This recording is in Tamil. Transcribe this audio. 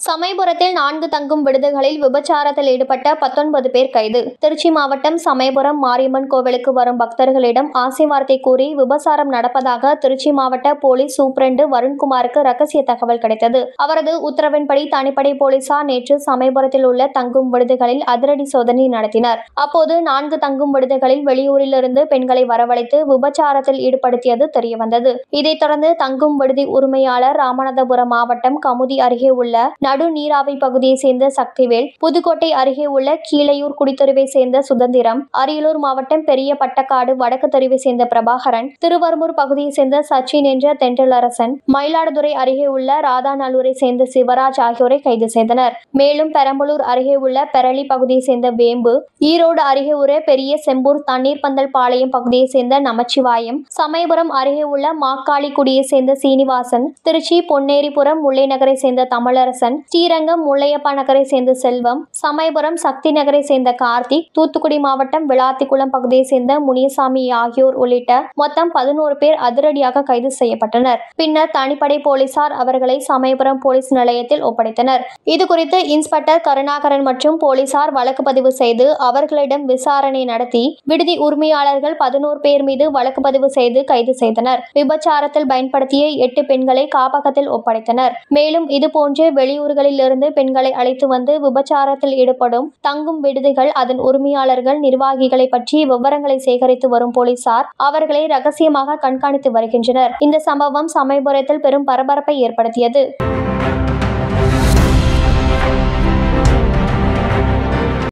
சமயபுரத்தில் நான்கு தங்கும் விடுதிகளில் விபச்சாரத்தில் ஈடுபட்ட பத்தொன்பது பேர் கைது திருச்சி மாவட்டம் சமயபுரம் மாரியம்மன் கோவிலுக்கு வரும் பக்தர்களிடம் ஆசை வார்த்தை கூறி விபச்சாரம் நடப்பதாக திருச்சி மாவட்ட போலீஸ் சூப்பரண்டு வருண்குமாருக்கு ரகசிய தகவல் கிடைத்தது அவரது உத்தரவின்படி தனிப்படை போலீசார் நேற்று சமயபுரத்தில் உள்ள தங்கும் விடுதிகளில் அதிரடி சோதனை நடத்தினர் அப்போது நான்கு தங்கும் விடுதிகளில் வெளியூரிலிருந்து பெண்களை வரவழைத்து விபச்சாரத்தில் ஈடுபடுத்தியது தெரியவந்தது இதைத் தொடர்ந்து தங்கும் விடுதி உரிமையாளர் ராமநாதபுரம் மாவட்டம் கமுதி அருகே உள்ள நடு நீராவி பகுதியைச் சேர்ந்த சக்திவேல் புதுக்கோட்டை அருகே உள்ள கீழையூர் குடித்தெருவை சேர்ந்த சுதந்திரம் அரியலூர் மாவட்டம் பெரிய பட்டக்காடு வடக்கு தெருவை சேர்ந்த பிரபாகரன் திருவரும்பூர் பகுதியைச் சேர்ந்த சச்சின் என்ற தென்றலரசன் மயிலாடுதுறை அருகே உள்ள ராதாநல்லூரை சேர்ந்த சிவராஜ் ஆகியோரை கைது செய்தனர் மேலும் பெரம்பலூர் அருகே உள்ள பெரளி பகுதியைச் சேர்ந்த வேம்பு ஈரோடு அருகே உள்ள பெரிய செம்பூர் தண்ணீர் பந்தல் பாளையம் பகுதியைச் சேர்ந்த நமச்சிவாயம் சமயபுரம் அருகே உள்ள மாக்காளிக்குடியைச் சேர்ந்த சீனிவாசன் திருச்சி பொன்னேரிபுரம் முல்லை நகரை சேர்ந்த தமிழரசன் ஸ்ரீரங்கம் முல்லையப்பா நகரை சேர்ந்த செல்வம் சமயபுரம் சக்தி நகரை சேர்ந்த கார்த்திக் தூத்துக்குடி மாவட்டம் விளாத்திக்குளம் பகுதியை சேர்ந்த முனியசாமி ஆகியோர் உள்ளிட்ட மொத்தம் பதினோரு பேர் அதிரடியாக கைது செய்யப்பட்டனர் பின்னர் தனிப்படை போலீசார் அவர்களை சமயபுரம் போலீஸ் நிலையத்தில் ஒப்படைத்தனர் இதுகுறித்து இன்ஸ்பெக்டர் கருணாகரன் மற்றும் போலீசார் வழக்கு பதிவு செய்து அவர்களிடம் விசாரணை நடத்தி விடுதி உரிமையாளர்கள் பதினோரு பேர் மீது வழக்கு பதிவு செய்து கைது செய்தனர் விபச்சாரத்தில் பயன்படுத்திய எட்டு பெண்களை காப்பகத்தில் ஒப்படைத்தனர் மேலும் இதுபோன்று வெளியூர்களிலிருந்து பெண்களை அழைத்து வந்து விபச்சாரத்தில் ஈடுபடும் தங்கும் விடுதிகள் அதன் உரிமையாளர்கள் நிர்வாகிகளை பற்றி விவரங்களை சேகரித்து வரும் போலீசார் அவர்களை ரகசியமாக கண்காணித்து வருகின்றனர் இந்த சம்பவம் சமயபுரத்தில் பெரும் பரபரப்பை ஏற்படுத்தியது